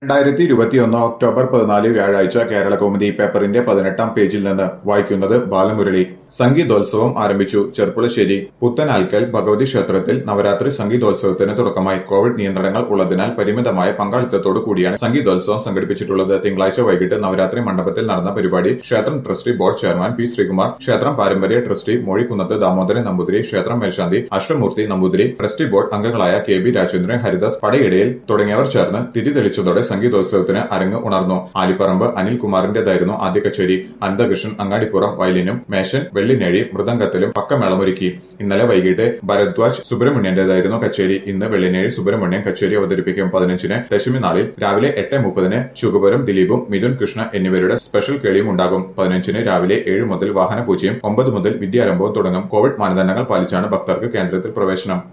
രണ്ടായിരത്തി ഇരുപത്തിയൊന്ന് ഒക്ടോബർ പതിനാല് വ്യാഴാഴ്ച കേരള കൗമുദി പേപ്പറിന്റെ പതിനെട്ടാം പേജിൽ നിന്ന് വായിക്കുന്നത് ബാലമുരളി സംഗീതോത്സവം ആരംഭിച്ചു ചെർപ്പുളശ്ശേരി പുത്തനാൽക്കൽ ഭഗവതി ക്ഷേത്രത്തിൽ നവരാത്രി സംഗീതോത്സവത്തിന് തുടക്കമായി കോവിഡ് നിയന്ത്രണങ്ങൾ ഉള്ളതിനാൽ പരിമിതമായ പങ്കാളിത്തത്തോടു കൂടിയാണ് സംഗീതോത്സവം സംഘടിപ്പിച്ചിട്ടുള്ളത് തിങ്കളാഴ്ച വൈകിട്ട് നവരാത്രി മണ്ഡപത്തിൽ നടന്ന പരിപാടി ക്ഷേത്രം trustee board chairman P Sreekumar ക്ഷേത്രം പാരമ്പര്യ ട്രസ്റ്റി മോഴിക്കുന്നത്ത് ദാമോദരൻ നമ്പൂതിരി ക്ഷേത്രം മേൽശാന്തി അഷ്ടമൂർത്തി നമ്പൂതിരി ട്രസ്റ്റി ബോർഡ് അംഗങ്ങളായ കെ ബി രാജേന്ദ്രൻ ഹരിദാസ് പടയിടയിൽ തുടങ്ങിയവർ ചേർന്ന് തിരി തെളിച്ചതോടെ സംഗീതോത്സവത്തിന് അരങ്ങ് ഉണർന്നു ആലിപ്പറമ്പ് അനിൽകുമാറിന്റേതായിരുന്നു ആദ്യ കച്ചേരി അനന്തകൃഷ്ണൻ അങ്ങാടിപ്പുറം വയലിനും മേശൻ വെള്ളിനേഴി മൃദംഗത്തിലും പക്കമേളമൊരുക്കി ഇന്നലെ വൈകിട്ട് ഭരദ്വാജ് സുബ്രഹ്മണ്യന്റേതായിരുന്നു കച്ചേരി ഇന്ന് വെള്ളിനേഴി സുബ്രഹ്മണ്യൻ കച്ചേരി അവതരിപ്പിക്കും പതിനഞ്ചിന് ദശമി നാളിൽ രാവിലെ എട്ട് മുപ്പതിന് ശുഗപുരം ദിലീപും മിഥുൻ കൃഷ്ണ എന്നിവരുടെ സ്പെഷ്യൽ കേളിയും ഉണ്ടാകും പതിനഞ്ചിന് രാവിലെ ഏഴ് മുതൽ വാഹന പൂജയും ഒമ്പത് മുതൽ വിദ്യാരംഭവും തുടങ്ങും കോവിഡ് മാനദണ്ഡങ്ങൾ പാലിച്ചാണ് ഭക്തർക്ക് കേന്ദ്രത്തിൽ പ്രവേശനം